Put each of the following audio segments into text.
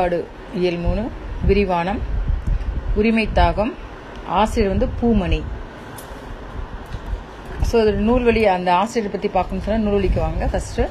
பண்பாடு இயல் மூணு விரிவானம் உரிமை தாகம் ஆசிரியர் வந்து பூமணி ஸோ அது நூல்வழி அந்த ஆசிரியர் பற்றி பார்க்கணும்னு சொன்னால் நூல்வழிக்கு வாங்க ஃபஸ்ட்டு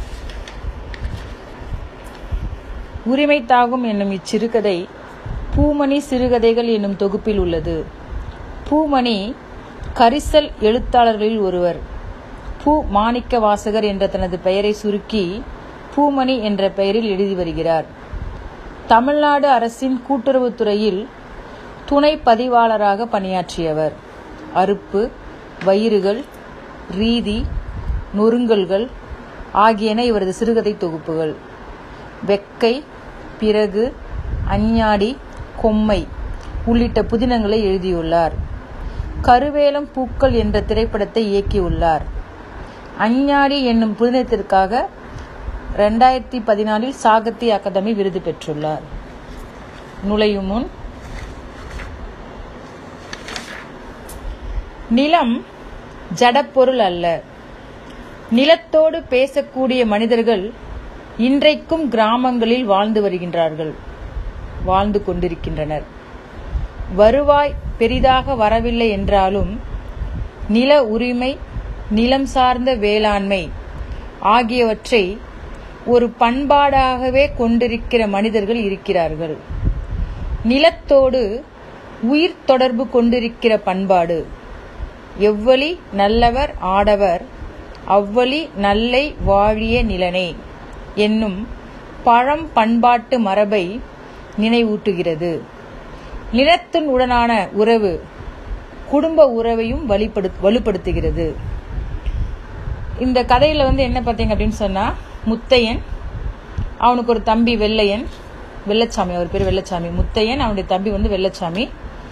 உரிமை தாகம் என்னும் இச்சிறுகதை பூமணி சிறுகதைகள் என்னும் தொகுப்பில் உள்ளது பூமணி கரிசல் எழுத்தாளர்களில் ஒருவர் பூ மாணிக்க வாசகர் என்ற தனது பெயரை சுருக்கி பூமணி என்ற பெயரில் எழுதி வருகிறார் தமிழ்நாடு அரசின் கூட்டுறவுத்துறையில் துணை பதிவாளராக பணியாற்றியவர் அறுப்பு வயிறுகள் ரீதி நொறுங்கல்கள் ஆகியன இவரது சிறுகதை தொகுப்புகள் வெக்கை பிறகு அஞ்ஞாடி கொம்மை உள்ளிட்ட புதினங்களை எழுதியுள்ளார் கருவேலம் பூக்கள் என்ற திரைப்படத்தை இயக்கியுள்ளார் அஞ்ஞாடி என்னும் புதினத்திற்காக ரெண்டாயிரத்தி பதினாலில் சாகித்ய அகாதமி விருது பெற்றுள்ளார் நுழையும் முன் நிலம் ஜடப்பொருள் அல்ல நிலத்தோடு பேசக்கூடிய மனிதர்கள் இன்றைக்கும் கிராமங்களில் வாழ்ந்து வருகின்றார்கள் வாழ்ந்து கொண்டிருக்கின்றனர் வருவாய் பெரிதாக வரவில்லை என்றாலும் நில உரிமை நிலம் சார்ந்த வேளாண்மை ஆகியவற்றை ஒரு பண்பாடாகவே கொண்டிருக்கிற மனிதர்கள் இருக்கிறார்கள் நிலத்தோடு உயிர் தொடர்பு கொண்டிருக்கிற பண்பாடு எவ்வழி நல்லவர் ஆடவர் அவ்வழி நல்லை வாழிய நிலனே என்னும் பழம் பண்பாட்டு மரபை நினைவூட்டுகிறது நிலத்தின் உடனான உறவு குடும்ப உறவையும் வழிபடு வலுப்படுத்துகிறது இந்த கதையில் வந்து என்ன பார்த்தீங்க அப்படின்னு சொன்னால் முத்தையன் அவனுக்கு ஒரு தம்பி வெள்ளையன் வெள்ளச்சாமி அவர் பேர் வெள்ளச்சாமி முத்தையன் அவனுடைய தம்பி வந்து வெள்ளச்சாமி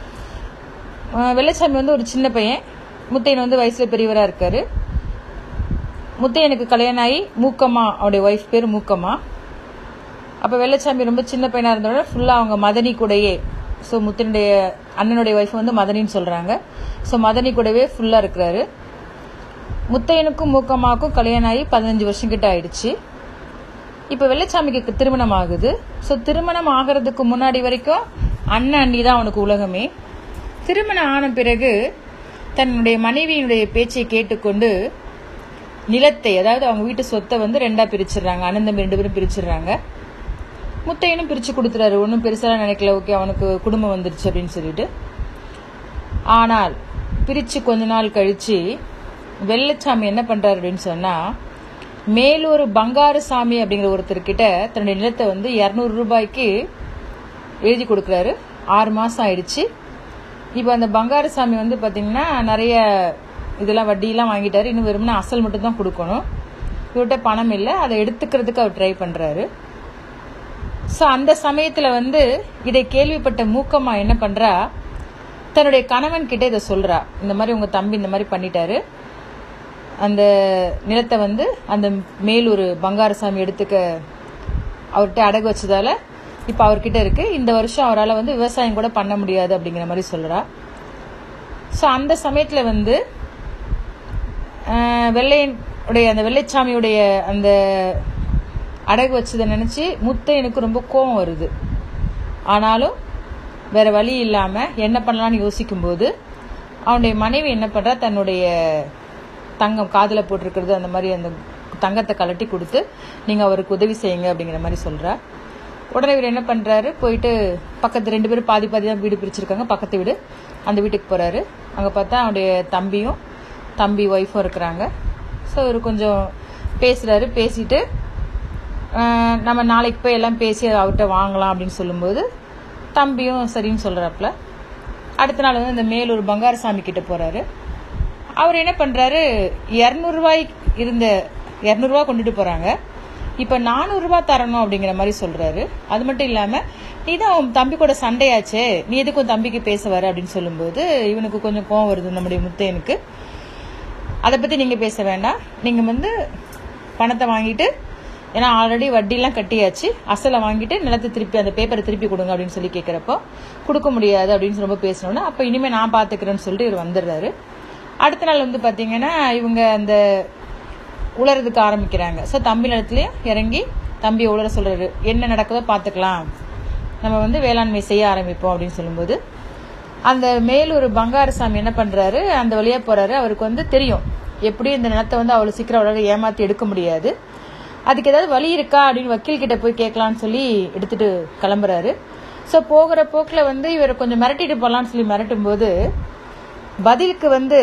வெள்ளச்சாமி வந்து ஒரு சின்ன பையன் முத்தையன் வந்து வயசில் பெரியவராக இருக்காரு முத்தையனுக்கு கல்யாணம் ஆகி மூக்கம்மா அவருடைய ஒய்ஃப் பேர் மூக்கம்மா அப்போ வெள்ளச்சாமி ரொம்ப சின்ன பையனாக இருந்தோட ஃபுல்லாக அவங்க மதனி கூடையே ஸோ முத்தனுடைய அண்ணனுடைய ஒய்ஃப் வந்து மதனின்னு சொல்கிறாங்க ஸோ மதனி கூடவே ஃபுல்லாக இருக்கிறாரு முத்தையனுக்கும் மூக்கம்மாவுக்கும் கல்யாணம் ஆகி பதினஞ்சு வருஷம் கிட்ட ஆயிடுச்சு இப்போ வெள்ளச்சாமிக்கு திருமணம் ஆகுது ஸோ திருமணம் ஆகிறதுக்கு முன்னாடி வரைக்கும் அண்ணன் அண்ணி தான் அவனுக்கு உலகமே திருமணம் ஆன பிறகு தன்னுடைய மனைவியினுடைய பேச்சை கேட்டுக்கொண்டு நிலத்தை அதாவது அவங்க வீட்டு சொத்தை வந்து ரெண்டா பிரிச்சிடுறாங்க அண்ணன் தம்பி ரெண்டு பேரும் பிரிச்சிடுறாங்க முத்தையனும் பிரிச்சு கொடுத்துறாரு ஒன்றும் பெருசாலாம் நினைக்கல ஓகே அவனுக்கு குடும்பம் வந்துருச்சு அப்படின்னு சொல்லிட்டு ஆனால் பிரிச்சு கொஞ்ச நாள் கழிச்சு வெள்ளச்சாமி என்ன பண்றாரு அப்படின்னு சொன்னா மேலூர் பங்காரசாமி அப்படிங்கிற ஒருத்தர்கிட்ட தன்னுடைய நிலத்தை வந்து இரநூறு ரூபாய்க்கு எழுதி கொடுக்குறாரு ஆறு மாசம் ஆயிடுச்சு இப்போ அந்த பங்காரசாமி வந்து பார்த்தீங்கன்னா நிறைய இதெல்லாம் வட்டியெல்லாம் வாங்கிட்டாரு இன்னும் வெறும்னா அசல் மட்டும் தான் கொடுக்கணும் இவர்கிட்ட பணம் இல்லை அதை எடுத்துக்கிறதுக்கு அவர் ட்ரை பண்ணுறாரு ஸோ அந்த சமயத்தில் வந்து இதை கேள்விப்பட்ட மூக்கம்மா என்ன பண்ணுறா தன்னுடைய கணவன் கிட்ட இதை சொல்கிறா இந்த மாதிரி உங்கள் தம்பி இந்த மாதிரி பண்ணிட்டாரு அந்த நிலத்தை வந்து அந்த மேலூர் பங்காரசாமி எடுத்துக்க அவர்கிட்ட அடகு வச்சதால இப்போ அவர்கிட்ட இருக்கு இந்த வருஷம் அவரால் வந்து விவசாயம் கூட பண்ண முடியாது அப்படிங்கிற மாதிரி சொல்கிறா ஸோ அந்த சமயத்தில் வந்து வெள்ளையனுடைய அந்த வெள்ளைச்சாமியுடைய அந்த அடகு வச்சதை நினச்சி முத்தையனுக்கு ரொம்ப கோபம் வருது ஆனாலும் வேற வழி இல்லாமல் என்ன பண்ணலான்னு யோசிக்கும்போது அவனுடைய மனைவி என்ன பண்ணுறா தன்னுடைய தங்கம் காதில் போட்டிருக்கிறது அந்த மாதிரி அந்த தங்கத்தை கலட்டி கொடுத்து நீங்கள் அவருக்கு உதவி செய்யுங்க அப்படிங்கிற மாதிரி சொல்கிறா உடனே இவர் என்ன பண்ணுறாரு போயிட்டு பக்கத்து ரெண்டு பேரும் பாதி பாதி தான் வீடு பிரிச்சிருக்காங்க பக்கத்து வீடு அந்த வீட்டுக்கு போகிறாரு அங்கே பார்த்தா அவனுடைய தம்பியும் தம்பி ஒய்ஃபும் இருக்கிறாங்க ஸோ இவர் கொஞ்சம் பேசுகிறாரு பேசிட்டு நம்ம நாளைக்கு போய் எல்லாம் பேசி அவர்கிட்ட வாங்கலாம் அப்படின்னு சொல்லும்போது தம்பியும் சரின்னு சொல்கிறாப்புல அடுத்த நாள் வந்து இந்த மேலூர் பங்காரசாமி கிட்ட போகிறாரு அவர் என்ன பண்ணுறாரு இரநூறுவாய் இருந்த இரநூறுவா கொண்டுட்டு போகிறாங்க இப்போ நானூறுரூவா தரணும் அப்படிங்கிற மாதிரி சொல்கிறாரு அது மட்டும் இல்லாமல் நீ தான் உன் தம்பி கூட சண்டையாச்சே நீ எதுக்கும் தம்பிக்கு பேச வர அப்படின்னு சொல்லும்போது இவனுக்கு கொஞ்சம் கோவம் வருது நம்முடைய முத்தையனுக்கு அதை பற்றி நீங்கள் பேச வேண்டாம் நீங்கள் வந்து பணத்தை வாங்கிட்டு ஏன்னா ஆல்ரெடி வட்டிலாம் கட்டியாச்சு அசலை வாங்கிட்டு நிலத்தை திருப்பி அந்த பேப்பரை திருப்பி கொடுங்க அப்படின்னு சொல்லி கேட்குறப்போ கொடுக்க முடியாது அப்படின்னு ரொம்ப பேசினோன்னா அப்போ இனிமேல் நான் பார்த்துக்கிறேன்னு சொல்லிட்டு இவர் வந்துடுறாரு அடுத்த நாள் வந்து பார்த்தீங்கன்னா இவங்க அந்த உளறதுக்கு ஆரம்பிக்கிறாங்க ஸோ தம்பி நிலத்துலேயும் இறங்கி தம்பியை உளர சொல்கிறாரு என்ன நடக்குதோ பார்த்துக்கலாம் நம்ம வந்து வேளாண்மை செய்ய ஆரம்பிப்போம் அப்படின்னு சொல்லும்போது அந்த மேலூர் பங்காரசாமி என்ன பண்றாரு அந்த வழியா போறாரு அவருக்கு வந்து தெரியும் எப்படி இந்த நிலத்தை வந்து அவ்வளவு சீக்கிரம் அவரால் ஏமாத்தி எடுக்க முடியாது அதுக்கு ஏதாவது வழி இருக்கா அப்படின்னு வக்கீல் கிட்ட போய் கேட்கலான்னு சொல்லி எடுத்துட்டு கிளம்புறாரு ஸோ போகிற போக்கில் வந்து இவர் கொஞ்சம் மிரட்டிட்டு போகலான்னு சொல்லி மிரட்டும் போது பதிலுக்கு வந்து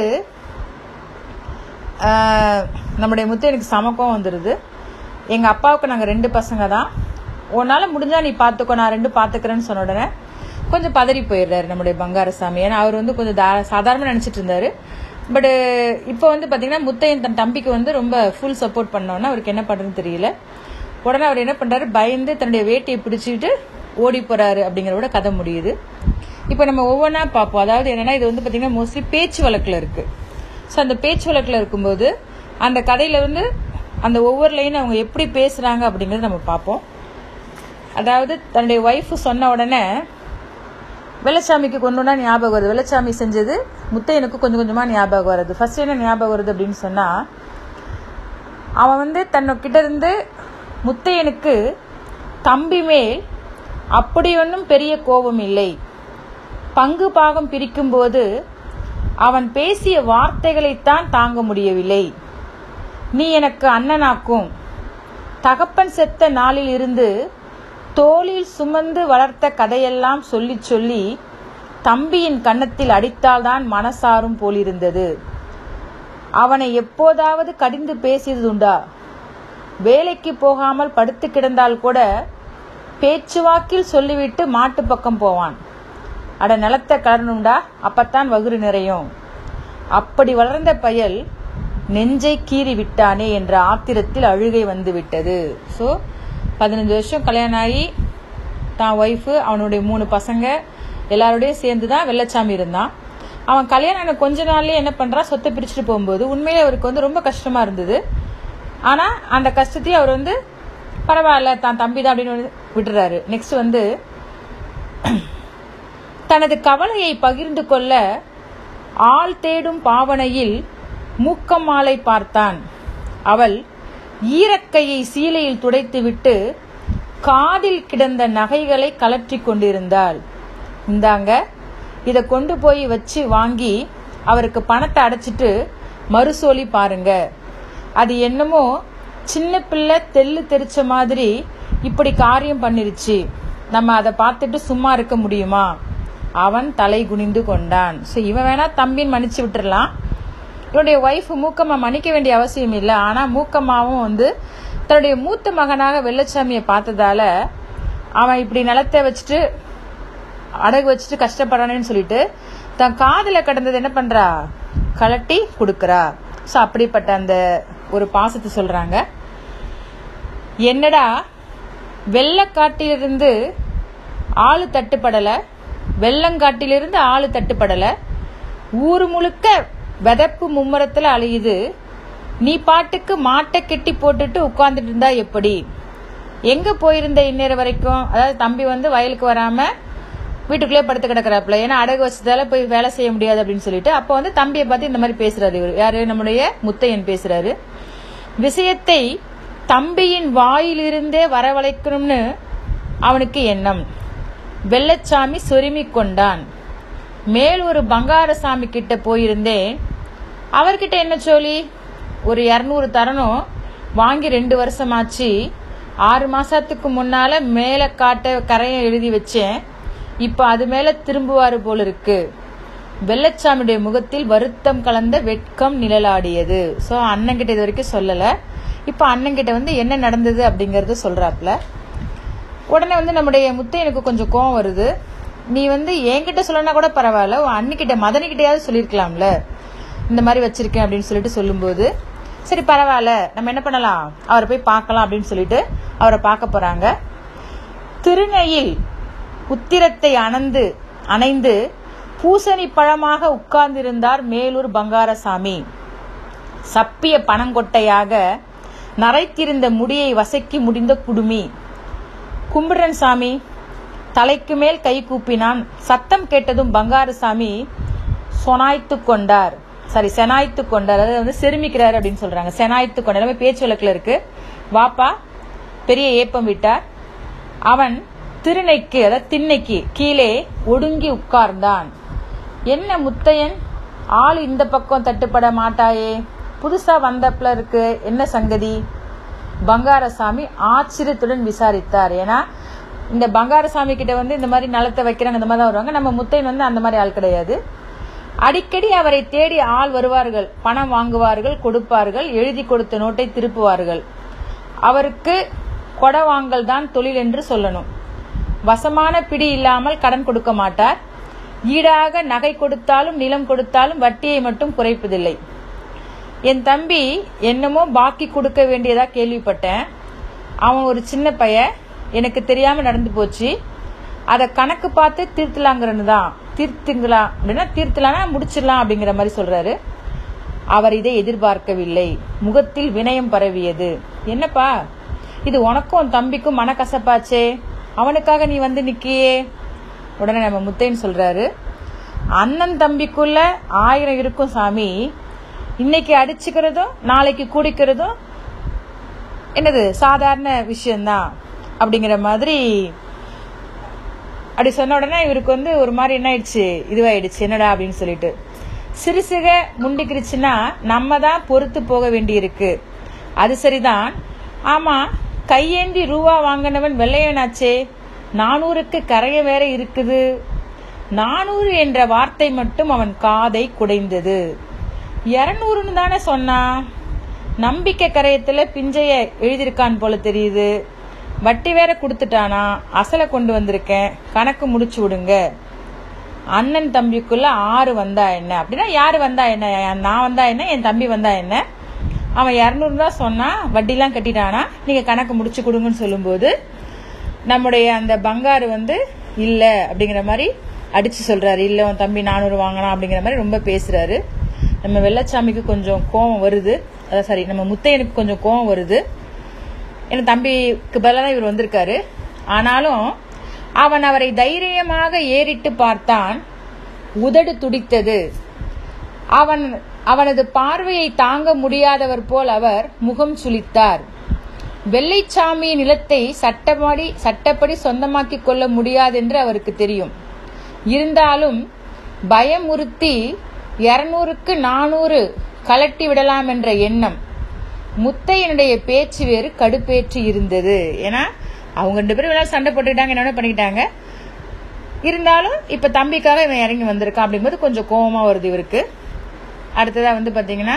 ஆஹ், நம்முடைய முத்து எனக்கு சமக்கம் வந்துடுது எங்கள் அப்பாவுக்கு நாங்கள் ரெண்டு பசங்க தான் உன்னால் முடிஞ்சா நீ பார்த்துக்கோ நான் ரெண்டு பார்த்துக்கிறேன்னு சொன்ன உடனே கொஞ்சம் பதறி போயிடுறாரு நம்முடைய பங்காரசாமி ஏன்னா அவர் வந்து கொஞ்சம் தா சாதாரணமாக நினச்சிட்டு இருந்தாரு பட் இப்போ வந்து பார்த்தீங்கன்னா முத்தையன் தன் தம்பிக்கு வந்து ரொம்ப ஃபுல் சப்போர்ட் பண்ணோன்னா அவருக்கு என்ன பண்ணுறதுன்னு தெரியல உடனே அவர் என்ன பண்ணுறாரு பயந்து தன்னுடைய வேட்டியை பிடிச்சிட்டு ஓடி போறாரு அப்படிங்கிறத கதை முடியுது இப்போ நம்ம ஒவ்வொன்றா பார்ப்போம் அதாவது என்னன்னா இது வந்து பார்த்தீங்கன்னா மோஸ்ட்லி பேச்சு வழக்கில் இருக்கு ஸோ அந்த பேச்சு வழக்கில் இருக்கும்போது அந்த கதையில வந்து அந்த ஒவ்வொரு லைன் அவங்க எப்படி பேசுறாங்க அப்படிங்கறத நம்ம பார்ப்போம் அதாவது தன்னுடைய ஒய்ஃப் சொன்ன உடனே வெள்ளச்சாமிக்கு கொண்டுனா ஞாபகம் வருது வெள்ளச்சாமி செஞ்சது முத்தையனுக்கு கொஞ்சம் கொஞ்சமா ஞாபகம் வருது ஃபர்ஸ்ட் என்ன ஞாபகம் வருது அப்படின்னு சொன்னா அவன் வந்து தன்கிட்ட இருந்து முத்தையனுக்கு தம்பி மேல் அப்படி ஒன்றும் பெரிய கோபம் இல்லை பங்கு பாகம் பிரிக்கும்போது அவன் பேசிய வார்த்தைகளைத்தான் தாங்க முடியவில்லை நீ எனக்கு அண்ணனாக்கும் தகப்பன் செத்த நாளில் இருந்து தோளில் சுமந்து வளர்த்த கதையெல்லாம் சொல்லிச் சொல்லி தம்பியின் கன்னத்தில் அடித்தால்தான் மனசாரும் போலிருந்தது அவனை எப்போதாவது கடிந்து பேசியதுண்டா வேலைக்கு போகாமல் படுத்து கிடந்தால் கூட பேச்சுவாக்கில் சொல்லிவிட்டு மாட்டு பக்கம் போவான் அட நிலத்தை கலரணும்டா அப்பத்தான் வகுறு நிறையும் அப்படி வளர்ந்த பயல் நெஞ்சை கீறி விட்டானே என்ற ஆத்திரத்தில் அழுகை வந்து விட்டது ஸோ பதினஞ்சு வருஷம் கல்யாணம் ஆகி தான் ஒய்ஃபு அவனுடைய மூணு பசங்க எல்லாரோடையும் சேர்ந்து தான் வெள்ளச்சாமி இருந்தான் அவன் கல்யாணம் ஆன கொஞ்ச நாள்லயே என்ன பண்றான் சொத்தை பிரிச்சுட்டு போகும்போது உண்மையிலே அவருக்கு வந்து ரொம்ப கஷ்டமா இருந்தது ஆனா அந்த கஷ்டத்தையும் அவர் வந்து பரவாயில்ல தான் தம்பி தான் அப்படின்னு வந்து விட்டுறாரு நெக்ஸ்ட் வந்து தனது கவலையை பகிர்ந்து கொள்ள ஆள் தேடும் பாவனையில் மூக்கம்மாளை பார்த்தான் அவள் ஈரக்கையை சீலையில் துடைத்துவிட்டு காதில் கிடந்த நகைகளை கலற்றிக் கொண்டிருந்தாள் இந்தாங்க இத கொண்டு போய் வச்சு வாங்கி அவருக்கு பணத்தை அடைச்சிட்டு மறுசோலி பாருங்க அது என்னமோ சின்ன பிள்ளை தெல்லு தெரிச்ச மாதிரி இப்படி காரியம் பண்ணிருச்சு நம்ம அதை பார்த்துட்டு சும்மா இருக்க முடியுமா அவன் தலை குனிந்து கொண்டான் ஸோ இவன் வேணா தம்பின்னு மன்னிச்சு விட்டுறலாம் இவனுடைய ஒய்ஃப் மூக்கம்மா மன்னிக்க வேண்டிய அவசியம் இல்லை ஆனா மூக்கம்மாவும் வந்து தன்னுடைய மூத்த மகனாக வெள்ளச்சாமியை பார்த்ததால அவன் இப்படி நிலத்தை வச்சுட்டு அடகு வச்சுட்டு கஷ்டப்படுறானேன்னு சொல்லிட்டு தன் காதுல கடந்தது என்ன பண்றா கலட்டி கொடுக்கறா ஸோ அப்படிப்பட்ட அந்த ஒரு பாசத்தை சொல்றாங்க என்னடா வெள்ளக்காட்டிலிருந்து ஆளு தட்டுப்படல வெள்ளங்காட்டிலிருந்து ஆளு தட்டுப்படல ஊர் முழுக்க விதப்பு மும்முரத்துல அலையுது நீ பாட்டுக்கு மாட்டை கெட்டி போட்டுட்டு உட்கார்ந்துட்டு இருந்தா எப்படி எங்க போயிருந்த இந்நேரம் வரைக்கும் அதாவது தம்பி வந்து வயலுக்கு வராம வீட்டுக்குள்ளே படுத்து கிடக்குறாப்புல ஏன்னா அடகு வச்சதால போய் வேலை செய்ய முடியாது அப்படின்னு சொல்லிட்டு அப்போ வந்து தம்பியை பார்த்து இந்த மாதிரி பேசுறாரு இவர் யாரு நம்முடைய முத்தையன் பேசுறாரு விஷயத்தை தம்பியின் வாயிலிருந்தே வரவழைக்கணும்னு அவனுக்கு எண்ணம் வெள்ளச்சாமி சொருமி கொண்டான் மேல் ஒரு பங்காரசாமி கிட்ட போயிருந்தேன் அவர்கிட்ட என்ன சொல்லி ஒரு இரநூறு தரணும் வாங்கி ரெண்டு வருஷமாச்சு ஆறு மாசத்துக்கு முன்னால மேல காட்ட கரையை எழுதி வச்சேன் இப்ப அது மேல திரும்புவாரு போல இருக்கு வெள்ளச்சாமியுடைய முகத்தில் வருத்தம் கலந்த வெட்கம் நிழலாடியது சோ அண்ணன் கிட்ட இது வரைக்கும் சொல்லல இப்ப அண்ணன் கிட்ட வந்து என்ன நடந்தது அப்படிங்கறது சொல்றாப்ல உடனே வந்து நம்முடைய முத்தையனுக்கு கொஞ்சம் கோவம் வருது நீ வந்து என்கிட்ட சொல்லனா கூட பரவாயில்ல உன் அண்ணிக்கிட்ட மதனிக்கிட்டயாவது சொல்லியிருக்கலாம்ல இந்த மாதிரி வச்சிருக்கேன் அப்படின்னு சொல்லிட்டு சொல்லும்போது சரி பரவாயில்ல நம்ம என்ன பண்ணலாம் அவரை போய் பார்க்கலாம் அப்படின்னு சொல்லிட்டு அவரை பார்க்க போறாங்க திருநெயில் உத்திரத்தை அணந்து அணைந்து பூசணி பழமாக உட்கார்ந்திருந்தார் மேலூர் பங்காரசாமி சப்பிய பனங்கொட்டையாக நரைத்திருந்த முடியை வசக்கி முடிந்த குடுமி கும்பிடுறன் சாமி தலைக்கு மேல் கை கூப்பினான் சத்தம் கேட்டதும் பங்காரசாமி சொனாய்த்து கொண்டார் சாரி செனாய்த்து கொண்டார் அதாவது வந்து செருமிக்கிறார் அப்படின்னு சொல்றாங்க செனாய்த்து கொண்டார் எல்லாமே பேச்சு வழக்குல இருக்கு வாப்பா பெரிய ஏப்பம் விட்டார் அவன் திருநெக்கு அதாவது திண்ணைக்கு கீழே ஒடுங்கி உட்கார்ந்தான் என்ன முத்தையன் ஆள் இந்த பக்கம் தட்டுப்பட மாட்டாயே புதுசா வந்தப்ல இருக்கு என்ன சங்கதி பங்காரசாமி ஆச்சரியத்துடன் விசாரித்தார் ஏன்னா இந்த பங்காரசாமி கிட்ட வந்து இந்த மாதிரி நலத்தை வைக்கிறாங்க இந்த மாதிரி தான் வருவாங்க நம்ம முத்தையன் வந்து அந்த மாதிரி ஆள் கிடையாது அடிக்கடி அவரை தேடி ஆள் வருவார்கள் பணம் வாங்குவார்கள் கொடுப்பார்கள் எழுதி கொடுத்த நோட்டை திருப்புவார்கள் அவருக்கு கொடை வாங்கல் தான் தொழில் என்று சொல்லணும் வசமான பிடி இல்லாமல் கடன் கொடுக்க மாட்டார் ஈடாக நகை கொடுத்தாலும் நிலம் கொடுத்தாலும் வட்டியை மட்டும் குறைப்பதில்லை என் தம்பி என்னமோ பாக்கி கொடுக்க வேண்டியதா கேள்விப்பட்டேன் அவன் ஒரு சின்ன பைய எனக்கு தெரியாம நடந்து போச்சு அதை கணக்கு பார்த்து தீர்த்தலாங்கிறது தான் தீர்த்துங்களா அப்படின்னா தீர்த்தலாம்னா முடிச்சிடலாம் அப்படிங்கிற மாதிரி சொல்றாரு அவர் இதை எதிர்பார்க்கவில்லை முகத்தில் வினயம் பரவியது என்னப்பா இது உனக்கும் உன் தம்பிக்கும் மனக்கசப்பாச்சே அவனுக்காக நீ வந்து நிக்கியே உடனே நம்ம முத்தையன் சொல்றாரு அண்ணன் தம்பிக்குள்ள ஆயிரம் இருக்கும் சாமி இன்னைக்கு அடிச்சுக்கிறதும் நாளைக்கு குடிக்கிறதும் என்னது சாதாரண விஷயம்தான் அப்படிங்கிற மாதிரி அப்படி சொன்ன உடனே இவருக்கு வந்து ஒரு மாதிரி என்ன ஆயிடுச்சு இதுவாயிடுச்சு என்னடா அப்படின்னு சொல்லிட்டு சிறுசுக முண்டிக்கிருச்சுன்னா நம்ம தான் பொறுத்து போக வேண்டியிருக்கு அது சரிதான் ஆமா கையேந்தி ரூபா வாங்கினவன் வெள்ளையனாச்சே நானூறுக்கு கரைய வேற இருக்குது நானூறு என்ற வார்த்தை மட்டும் அவன் காதை குடைந்தது இருநூறுன்னு தானே சொன்னான் நம்பிக்கை கரையத்துல பிஞ்சைய எழுதியிருக்கான் போல தெரியுது வட்டி வேற கொடுத்துட்டானா அசலை கொண்டு வந்திருக்கேன் கணக்கு முடிச்சு விடுங்க அண்ணன் தம்பிக்குள்ள ஆறு வந்தா என்ன அப்படின்னா யாரு வந்தா என்ன நான் வந்தா என்ன என் தம்பி வந்தா என்ன அவன் இரநூறு தான் சொன்னா வட்டிலாம் கட்டிட்டானா நீங்க கணக்கு முடிச்சு கொடுங்கன்னு சொல்லும்போது நம்முடைய அந்த பங்காரு வந்து இல்ல அப்படிங்கிற மாதிரி அடிச்சு சொல்றாரு இல்ல உன் தம்பி நானூறு வாங்கினான் அப்படிங்கிற மாதிரி ரொம்ப பேசுறாரு நம்ம வெள்ளச்சாமிக்கு கொஞ்சம் கோவம் வருது அதான் சாரி நம்ம முத்தையனுக்கு கொஞ்சம் கோவம் வருது என் தம்பிக்கு பதிலாக தான் இவர் வந்திருக்காரு ஆனாலும் அவன் அவரை தைரியமாக ஏறிட்டு பார்த்தான் உதடு துடித்தது அவன் அவனது பார்வையை தாங்க முடியாதவர் போல் அவர் முகம் சுளித்தார் வெள்ளைச்சாமி நிலத்தை சட்டப்படி சட்டப்படி சொந்தமாக்கிக் கொள்ள முடியாதென்று அவருக்கு தெரியும் இருந்தாலும் பயமுறுத்தி இருநூறுக்கு நானூறு கலட்டி விடலாம் என்ற எண்ணம் முத்தையனுடைய பேச்சு வேறு கடுப்பேற்று இருந்தது ஏன்னா அவங்க ரெண்டு பேரும் வேணாலும் சண்டை போட்டுக்கிட்டாங்க என்ன பண்ணிக்கிட்டாங்க இருந்தாலும் இப்ப தம்பிக்காக இவன் இறங்கி வந்திருக்கான் அப்படிங்கும்போது கொஞ்சம் கோபமா வருது இவருக்கு அடுத்ததா வந்து பாத்தீங்கன்னா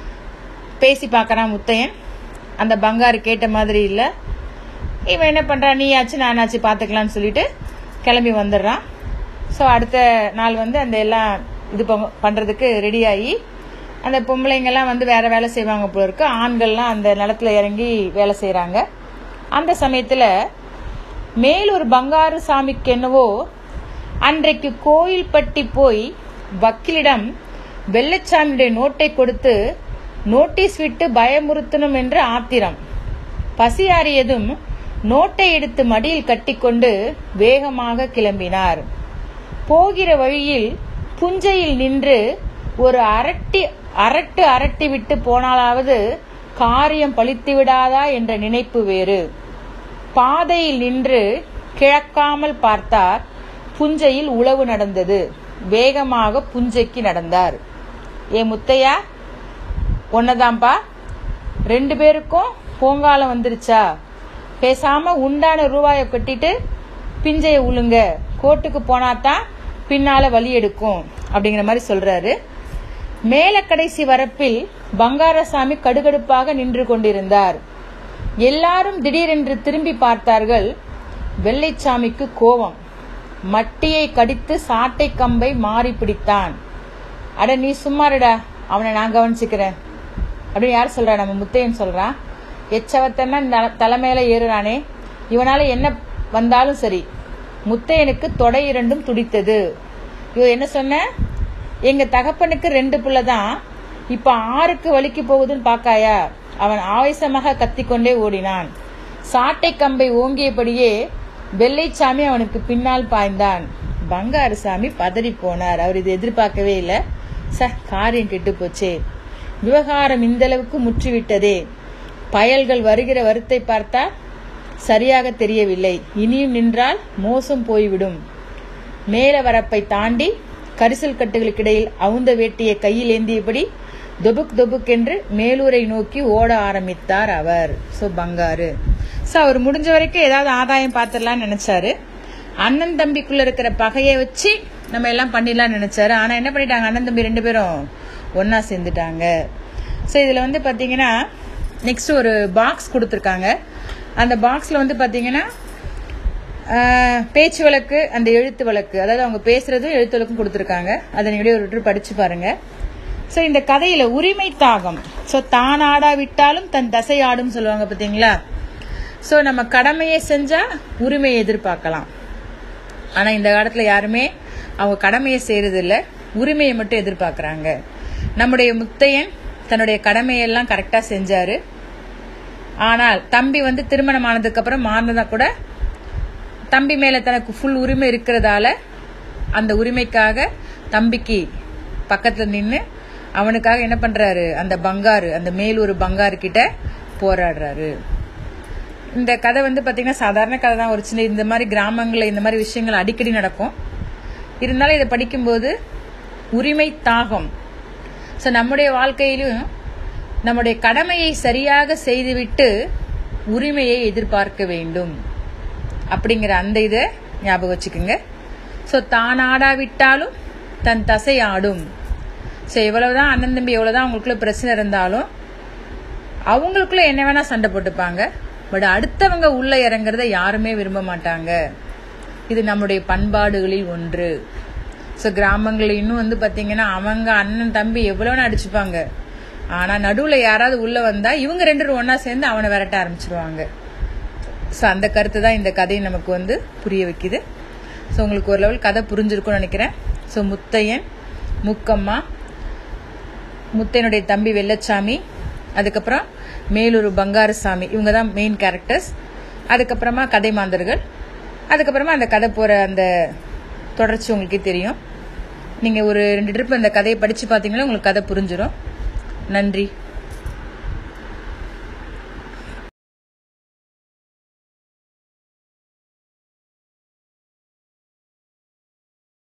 பேசி பார்க்கறான் முத்தையன் அந்த பங்காரு கேட்ட மாதிரி இல்ல இவன் என்ன பண்றான் நீயாச்சு நானாச்சு பாத்துக்கலாம்னு சொல்லிட்டு கிளம்பி வந்துடுறான் ஸோ அடுத்த நாள் வந்து அந்த எல்லாம் இது ப- பண்றதுக்கு ரெடி ஆகி அந்த பொம்பளைங்கெல்லாம் வந்து வேற வேலை செய்வாங்க போல இருக்கு ஆண்கள்லாம் அந்த நிலத்துல இறங்கி வேலை செய்றாங்க அந்த சமயத்துல மேலூர் பங்காரு சாமிக்கு என்னவோ அன்றைக்கு கோயில்பட்டி போய் வக்கீலிடம் வெள்ளச்சாமியுடைய நோட்டை கொடுத்து நோட்டீஸ் விட்டு பயமுறுத்தணும் என்று ஆத்திரம் பசியாறியதும் நோட்டை எடுத்து மடியில் கட்டிக்கொண்டு வேகமாக கிளம்பினார் போகிற வழியில் புஞ்சையில் நின்று ஒரு அரட்டி அரட்டு அரட்டி விட்டு போனாலாவது காரியம் பழித்து விடாதா என்ற நினைப்பு வேறு பாதையில் நின்று கிழக்காமல் பார்த்தார் புஞ்சையில் உழவு நடந்தது வேகமாக புஞ்சைக்கு நடந்தார் ஏ முத்தையா ஒன்னதாம்பா ரெண்டு பேருக்கும் பூங்காலம் வந்துருச்சா பேசாம உண்டான ரூபாய கட்டிட்டு பிஞ்சைய உளுங்க கோர்ட்டுக்கு போனாதான் பின்னால வழி எடுக்கும் அப்படிங்கிற மாதிரி சொல்றாரு மேல கடைசி வரப்பில் பங்காரசாமி கடுகடுப்பாக நின்று கொண்டிருந்தார் எல்லாரும் திடீரென்று திரும்பி பார்த்தார்கள் வெள்ளைச்சாமிக்கு கோபம் மட்டியை கடித்து சாட்டை கம்பை மாறி பிடித்தான் அட நீ சும்மாருடா அவனை நான் கவனிச்சுக்கிறேன் அப்படின்னு யார் சொல்றா நம்ம முத்தையன் சொல்றான் எச்சவத்தன்னா நல- தலைமையில ஏறுறானே இவனால என்ன வந்தாலும் சரி முத்தையனுக்கு தொடை இரண்டும் துடித்தது இவ என்ன சொன்ன எங்க தகப்பனுக்கு ரெண்டு புள்ள தான் இப்ப ஆறுக்கு வலிக்கு போகுதுன்னு பாக்காயா அவன் ஆவேசமாக கத்திக்கொண்டே ஓடினான் சாட்டை கம்பை ஓங்கியபடியே வெள்ளைச்சாமி அவனுக்கு பின்னால் பாய்ந்தான் பங்காருசாமி பதறி போனார் அவர் இது எதிர்பார்க்கவே இல்லை ச காரியம் கெட்டு போச்சே விவகாரம் இந்த அளவுக்கு முற்றிவிட்டதே பயல்கள் வருகிற வருத்தை பார்த்தா சரியாக தெரியவில்லை இனியும் நின்றால் மோசம் போய்விடும் மேல வரப்பை தாண்டி கரிசல் கட்டுகளுக்கிடையில் அவுந்த வேட்டியை கையில் ஏந்தியபடி தொபுக் தொபுக் என்று மேலூரை நோக்கி ஓட ஆரம்பித்தார் அவர் ஸோ பங்காரு ஸோ அவர் முடிஞ்ச வரைக்கும் ஏதாவது ஆதாயம் பார்த்துடலாம்னு நினைச்சாரு அண்ணன் தம்பிக்குள்ள இருக்கிற பகையை வச்சு நம்ம எல்லாம் பண்ணிடலாம்னு நினைச்சாரு ஆனா என்ன பண்ணிட்டாங்க அண்ணன் தம்பி ரெண்டு பேரும் ஒண்ணா சேர்ந்துட்டாங்க ஸோ இதுல வந்து பாத்தீங்கன்னா நெக்ஸ்ட் ஒரு பாக்ஸ் கொடுத்துருக்காங்க அந்த பாக்ஸ்ல வந்து பாத்தீங்கன்னா ஆஹ், பேச்சு வழக்கு அந்த எழுத்து வழக்கு அதாவது அவங்க பேசுறதும் எழுத்து வழக்கும் கொடுத்துருக்காங்க அதை நீங்க ஒரு விட்டு படிச்சு பாருங்க ஸோ இந்த கதையில உரிமை தாகம் ஸோ தான் ஆடாவிட்டாலும் தன் தசை ஆடும் சொல்லுவாங்க பாத்தீங்களா ஸோ நம்ம கடமையை செஞ்சா உரிமையை எதிர்பார்க்கலாம் ஆனா இந்த காலத்துல யாருமே அவங்க கடமையை செய்யறது இல்ல உரிமையை மட்டும் எதிர்பார்க்கறாங்க நம்முடைய முத்தையன் தன்னுடைய கடமையெல்லாம் கரெக்டா செஞ்சாரு ஆனால் தம்பி வந்து திருமணம் ஆனதுக்கு அப்புறம் மாறினதா கூட தம்பி மேல தனக்கு ஃபுல் உரிமை இருக்கிறதால அந்த உரிமைக்காக தம்பிக்கு பக்கத்துல நின்னு அவனுக்காக என்ன பண்றாரு அந்த பங்காரு அந்த மேலூர் பங்காரு கிட்ட போராடுறாரு இந்த கதை வந்து பாத்தீங்கன்னா சாதாரண கதை தான் ஒரு சின்ன இந்த மாதிரி கிராமங்கள்ல இந்த மாதிரி விஷயங்கள் அடிக்கடி நடக்கும் இருந்தாலும் இதை படிக்கும்போது உரிமை தாகம் ஸோ நம்முடைய வாழ்க்கையிலும் நம்முடைய கடமையை சரியாக செய்துவிட்டு உரிமையை எதிர்பார்க்க வேண்டும் அப்படிங்கிற அந்த இதை ஞாபகம் வச்சுக்கோங்க ஸோ தான் ஆடாவிட்டாலும் தன் தசை ஆடும் ஸோ எவ்வளவுதான் அண்ணன் தம்பி எவ்வளவுதான் அவங்களுக்குள்ள பிரச்சனை இருந்தாலும் அவங்களுக்குள்ள என்ன வேணா சண்டை போட்டுப்பாங்க பட் அடுத்தவங்க உள்ள இறங்குறத யாருமே விரும்ப மாட்டாங்க இது நம்முடைய பண்பாடுகளில் ஒன்று ஸோ கிராமங்களில் இன்னும் வந்து பார்த்தீங்கன்னா அவங்க அண்ணன் தம்பி எவ்வளோன்னு அடிச்சுப்பாங்க ஆனால் நடுவில் யாராவது உள்ள வந்தா இவங்க ரெண்டு பேரும் ஒன்றா சேர்ந்து அவனை விரட்ட ஆரம்பிச்சிருவாங்க ஸோ அந்த கருத்து தான் இந்த கதை நமக்கு வந்து புரிய வைக்குது ஸோ உங்களுக்கு ஒரு லெவல் கதை புரிஞ்சிருக்கும்னு நினைக்கிறேன் ஸோ முத்தையன் முக்கம்மா முத்தையனுடைய தம்பி வெள்ளச்சாமி அதுக்கப்புறம் மேலூர் பங்காரசாமி இவங்க தான் மெயின் கேரக்டர்ஸ் அதுக்கப்புறமா கதை மாந்தர்கள் அதுக்கப்புறமா அந்த கதை போகிற அந்த தொடர்ச்சி உங்களுக்கே தெரியும் நீங்கள் ஒரு ரெண்டு ட்ரிப் அந்த கதையை படித்து பார்த்தீங்கன்னா உங்களுக்கு கதை புரிஞ்சிடும் நன்றி